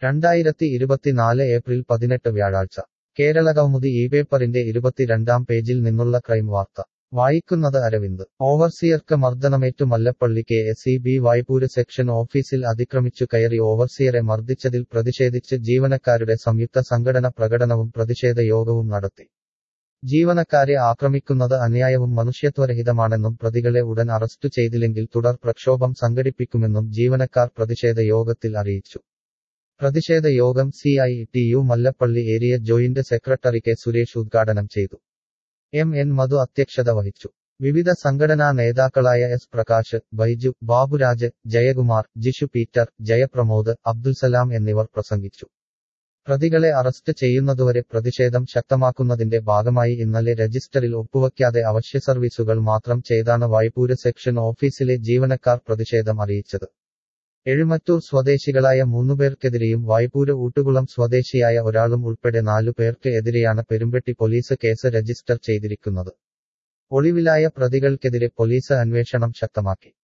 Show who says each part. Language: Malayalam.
Speaker 1: രണ്ടായിരത്തി ഇരുപത്തിനാല് ഏപ്രിൽ പതിനെട്ട് വ്യാഴാഴ്ച കേരള കൗമുദി ഈ പേപ്പറിന്റെ ഇരുപത്തിരണ്ടാം പേജിൽ നിന്നുള്ള ക്രൈം വാർത്ത വായിക്കുന്നത് അരവിന്ദ് ഓവർസിയർക്ക് മർദ്ദനമേറ്റു Mallappally K S E B Vaipur section ഓഫീസിൽ അതിക്രമിച്ചു കയറി ഓവർസിയറെ മർദ്ദിച്ചതിൽ പ്രതിഷേധിച്ച് ജീവനക്കാരുടെ സംയുക്ത സംഘടന പ്രകടനവും പ്രതിഷേധ യോഗവും നടത്തി ജീവനക്കാരെ ആക്രമിക്കുന്നത് അന്യായവും മനുഷ്യത്വരഹിതമാണെന്നും പ്രതികളെ ഉടൻ അറസ്റ്റു ചെയ്തില്ലെങ്കിൽ തുടർ പ്രക്ഷോഭം സംഘടിപ്പിക്കുമെന്നും ജീവനക്കാർ പ്രതിഷേധ യോഗത്തിൽ അറിയിച്ചു പ്രതിഷേധ യോഗം C I T U Mallappally area joint secretary K Suresh ഉദ്ഘാടനം ചെയ്തു എം എൻ മധു അധ്യക്ഷത വഹിച്ചു വിവിധ സംഘടനാ നേതാക്കളായ എസ് പ്രകാശ് ബൈജു ബാബുരാജ് ജയകുമാർ ജിഷു പീറ്റർ ജയപ്രമോദ് അബ്ദുൽസലാം എന്നിവർ പ്രസംഗിച്ചു പ്രതികളെ അറസ്റ്റ് ചെയ്യുന്നതുവരെ പ്രതിഷേധം ശക്തമാക്കുന്നതിന്റെ ഭാഗമായി ഇന്നലെ രജിസ്റ്ററിൽ ഒപ്പുവയ്ക്കാതെ അവശ്യ സർവീസുകൾ മാത്രം ചെയ്താണ് വായ്പൂര് സെക്ഷൻ ഓഫീസിലെ ജീവനക്കാർ പ്രതിഷേധം അറിയിച്ചത് എഴുമറ്റൂർ സ്വദേശികളായ മൂന്നുപേർക്കെതിരെയും വായ്പൂര് ഊട്ടുകുളം സ്വദേശിയായ ഒരാളും ഉൾപ്പെടെ നാലു പേർക്ക് എതിരെയാണ് പെരുമ്പെട്ടി പോലീസ് കേസ് രജിസ്റ്റർ ചെയ്തിരിക്കുന്നത് ഒളിവിലായ പ്രതികൾക്കെതിരെ പോലീസ് അന്വേഷണം ശക്തമാക്കി